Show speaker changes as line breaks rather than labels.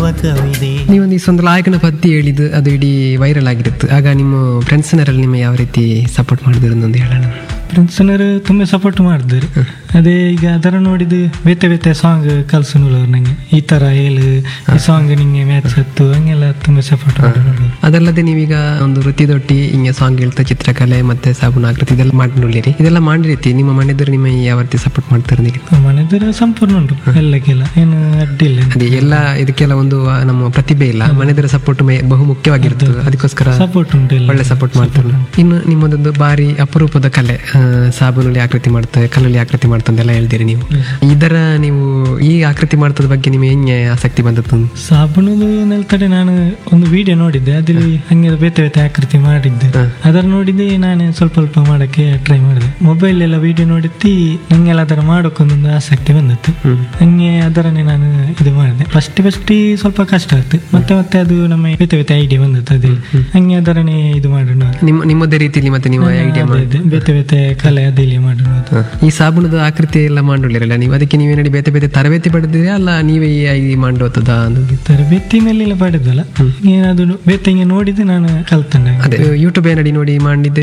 ಕವಿದೆ
ನೀವೊಂದು ಈ ಒಂದು ಲಾಯಕನ ಪದ್ಯ ಹೇಳಿದ್ದು ಅದು ಇಡೀ ವೈರಲ್ ಆಗಿರುತ್ತೆ ಆಗ ನಿಮ್ಮ ಫ್ರೆಂಡ್ಸ್ನರಲ್ಲಿ ನಿಮ್ಮ ಯಾವ ರೀತಿ ಸಪೋರ್ಟ್ ಮಾಡಿದ್ರು ಅಂತ ಹೇಳೋಣ
ಫ್ರೆಂಡ್ಸ್ನವರು ತುಂಬ ಸಪೋರ್ಟ್ ಮಾಡಿದ್ರು ಅದೇ ಈಗ ಅದರ ನೋಡಿದ್ದು ಬೇತೆ ಬೇತೆ ಸಾಂಗ್ ಕಲ್ಸನೂರು ನಂಗೆ ಈ ಥರ ಹೇಳು ಈ ಸಾಂಗ್ ನಿಂಗೆ ಮ್ಯಾಚ್ ಹತ್ತು ಹಂಗೆಲ್ಲ ತುಂಬ ಸಪೋರ್ಟ್ ಮಾಡಿದ್ರು
ಅದಲ್ಲದೆ ನೀವೀಗ ಒಂದು ವೃತ್ತಿದೊಟ್ಟಿ ಹಿಂಗೆ ಸಾಂಗ್ ಹೇಳ್ತಾ ಚಿತ್ರಕಲೆ ಮತ್ತೆ ಸಾಬೂನು ಆಕೃತಿ ಇದೆಲ್ಲ ಮಾಡಿರಿ ಇದೆಲ್ಲ ಮಾಡಿರೀತಿ ನಿಮ್ಮ ಮನೆಯವರು ನಿಮ್ಮ ಯಾವ ರೀತಿ ಸಪೋರ್ಟ್ ಮಾಡ್ತಾರೆ ನೀವು
ಮನೆದರ ಸಂಪೂರ್ಣ ಉಂಟು ಎಲ್ಲಕ್ಕೆಲ್ಲ ಏನು ಅಡ್ಡಿಲ್ಲ
ಅದೇ ಎಲ್ಲ ಇದಕ್ಕೆಲ್ಲ ಒಂದು ಆ, ನಮ್ಮ ಪ್ರತಿಭೆ ಇಲ್ಲ ಮನೆಯದರ ಸಪೋರ್ಟ್ ಬಹು ಮುಖ್ಯವಾಗಿರ್ತದೆ ಅದಕ್ಕೋಸ್ಕರ
ಸಪೋರ್ಟ್ ಉಂಟು ಎಲ್ಲ
ಒಳ್ಳೆ ಸಪೋರ್ಟ್ ಮಾಡ್ತಾರೆ ಇನ್ನು ನಿಮ್ಮದೊಂದು ಬಾರಿ ಅಪರೂಪದ ಕಲೆ ಆ, ಸಾಬೂನಲ್ಲಿ ಆಕೃತಿ ಮಾಡ್ತಾರೆ ಕಲ್ಲಲ್ಲಿ ಆಕೃತಿ ಮಾಡ್ತಂದೆಲ್ಲ ಹೇಳ್ತೀರಿ ನೀವು ಇದರ ನೀವು ಈ ಆಕೃತಿ ಮಾಡ್ತದ ಬಗ್ಗೆ ನಿಮಗೆ ಹೆಂಗೆ ಆಸಕ್ತಿ ಬಂದದ್ದು
ಸಾಬೂನದು ನೆಲ್ತಡೆ ನಾನು ಒಂದು ವಿಡಿಯೋ ನೋಡಿದ್ದೆ ಅದ್ರಲ್ಲಿ ಹಂಗೆ ಬೇತೆ ಬೇತೆ ಆಕೃತಿ ಮಾಡಿದ್ದೆ ಅದರ ನೋಡಿದ್ದೆ ನಾನು ಸ್ವಲ್ಪ ಸ್ವಲ್ಪ ಮಾಡಕ್ಕೆ ಟ್ರೈ ಮಾಡಿದೆ ಮೊಬೈಲ್ ಎಲ್ಲ ವಿಡಿಯೋ ನೋಡಿದ್ದಿ ನಂಗೆಲ್ಲ ಅದರ ಮಾಡೋಕ್ಕೊಂದೊಂದು ಆಸಕ್ತಿ ಬಂದಿತ್ತು ಹಂಗೆ ಅದರನ್ನೇ ನಾನು ಇದು ಮಾಡಿದೆ ಫಸ್ಟ್ ಫಸ್ಟ್ ಸ್ವಲ್ಪ ಕಷ್ಟ ಆಯ್ತು ಮತ್ತೆ ಮತ್ತೆ ಅದು ನಮ್ಮ ಬೇತೆ ಬೇತೆ ಐಡಿಯಾ ಬಂದದ್ದು ಅದೇ ಹಂಗೆ ಅದರನ್ನೇ ಇದು ಮಾಡೋಣ
ನಿಮ್ಮ ನಿಮ್ಮದೇ ರೀತಿಯಲ್ಲಿ ಮತ್ತೆ ನೀವು ಐಡಿಯಾ ಮಾಡಿ
ಅದೇ ಬೇತೆ ಬೇತೆ ಕಲೆ ಅದಿಲ್ಲಿ ಮಾಡೋಣ
ಈ ಸಾಬೂನದ ಆಕೃತಿ ಎಲ್ಲ ಮಾಡಿರಲಿಲ್ಲ ನೀವು ಅದಕ್ಕೆ ನೀವೇನಡಿ ಬೇತೆ ಬೇತೆ ತರಬೇತಿ ಪಡೆದಿರಾ ಅಲ್ಲ ನೀವೇ ಈ ಮಾಡೋತದ
ತರಬೇತಿನಲ್ಲೆಲ್ಲ ಪಡೆದಲ್ಲ ಏನಾದ್ರು ಬೇತೆ ಹಿಂಗೆ ನೋಡಿದ್ದು ನಾನು ಕಲ್ತಂಡೆ
ಅದೇ ಯೂಟ್ಯೂಬ್ ಏನಡಿ ನೋಡಿ ಮಾಡಿದ್ದೆ